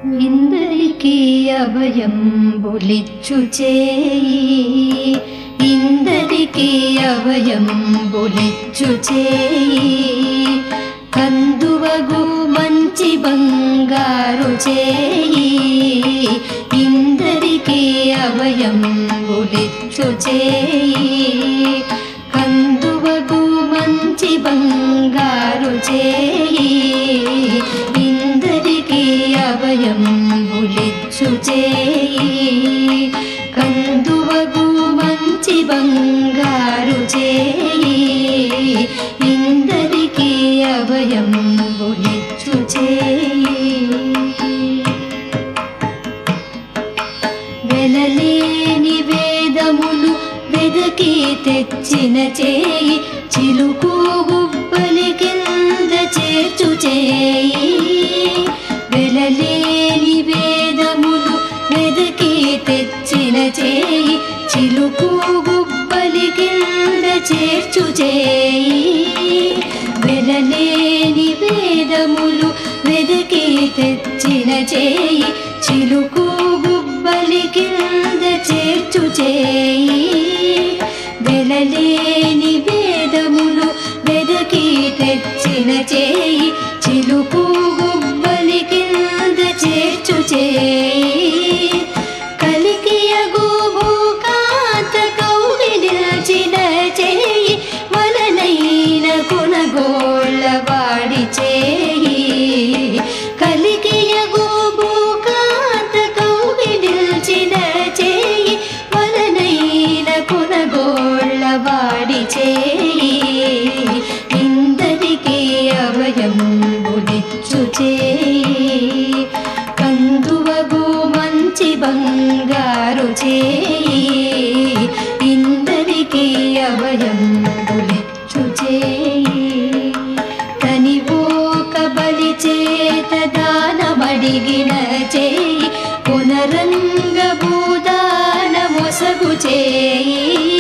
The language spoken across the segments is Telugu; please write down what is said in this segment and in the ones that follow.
ఇందరికీ అభయం బులిచ్చు చేయి ఇందరికీ అభయం బులిచ్చు చేయి కందువగు మంచి బంగారు చేయి ఇందరికీ అభయం బులిచ్చు చేయి కందువగు మంచి బంగారు చేయి ఇందరికీ అభయం బులిచ్చు చేయి కందువగు మంచి బంగారు చేయి ఇందరికీ అభయం బులిచ్చు చేయి వెలలేని వేదములు వెదకి తెచ్చిన చేయి చిలుకు గుబ్బలి కింద చేర్చు చేయి వెలలేని వేదములు వెదకి తెచ్చిన చేయి చిలుకు గుబ్బలి కింద చేర్చు చేయి వెలలేని వేదములు వెదకి తెచ్చిన చేయి చిలుకు గుబ్బలి కింద చేర్చు చేయి వెలలేని వేదములు వెదకి తెచ్చిన చేయి చిలుకు గుబ్బలి కింద చేర్చు చేయి కలికియగు భూకాంత కౌగిలిచిన చేయి వలనైన కొనగోళ్ళ వాడి చేయి కలికియగు భూకాంత కౌగిలిచిన చేయి వలనైన కొనగోళ్ళ వాడి చేయి ఇందరికీ అభయం బులిచ్చు చేయి కందువగు మంచి బంగారు చేయి ఇందరికీ అభయం బులిచ్చు చేయి తనివోక బలి చేత దానమడిగిన చేయి పునరంగ భూదాన మొసగు చేయి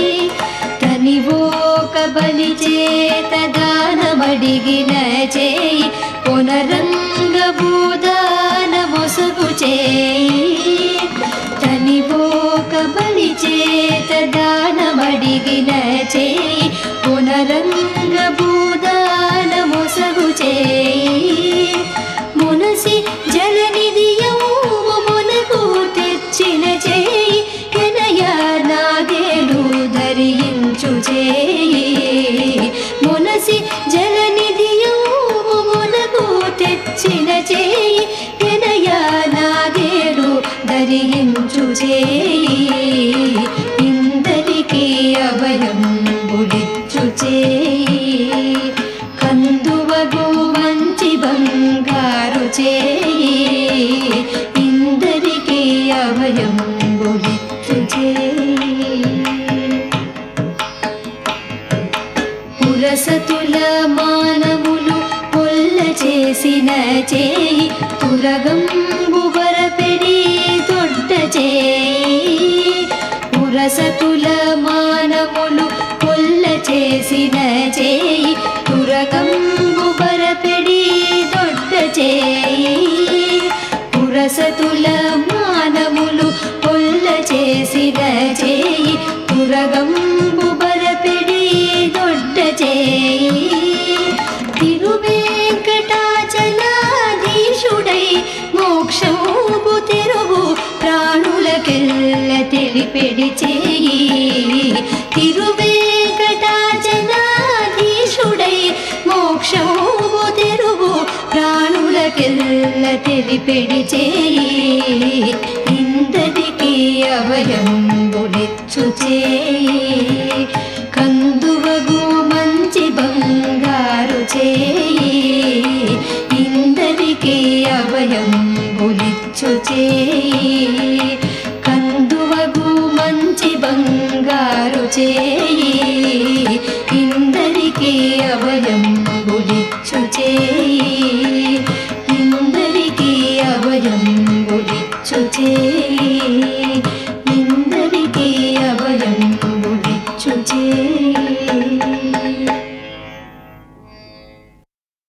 తనివోక బలి చేత దానమడిగిన చేయి పునరంగ భూదాన మొసగు చేయి తనివోక బలి చేత దానమడిగిన చేయి పునరంగ భూదాన మొసగు చేయి మునసి జలనిధియము మునకు తెచ్చిన చేయి కెనయ నాగేలు ధరించు చేయి మునసి జలనిధియము మునకు తెచ్చిన చేయి కెనయ నాగేలు ధరించు చేయి ఇందరికీ అభయం బుడిచ్చు చేయి కందువగు మంచి బంగారు చేయి ఇందరికీ అభయం బుడిచ్చు చేయి పురసతుల మానవులు కొల్ల చేసిన చేయి తురగంబు బరపెడి దొడ్డ చేయి పురసతుల మానవులు కొల్ల చేసిన చేయి తురగంబు బరపెడి దొడ్డ చేయి పురసతుల మానవులు కొల్ల చేసిన చేయి తురగంబు బరపెడి దొడ్డ చేయి తిరువేంకటాచలాధీశుడై మోక్షము తెరువు ప్రాణులకెల్ల తెలిపెడి చేయి తిరువేంకటాచలాధీశుడై మోక్షము తెరువు ప్రాణులకెల్ల తెలిపెడి చేయి ఇందరికీ అభయం బులిచ్చు చేయి కందువగు మంచి బంగారు చేయి ఇందరికీ అభయం బులిచ్చు చేయి కందువగు మంచి బంగారు చేయి ఇందరికీ అభయం బులిచ్చు చేయి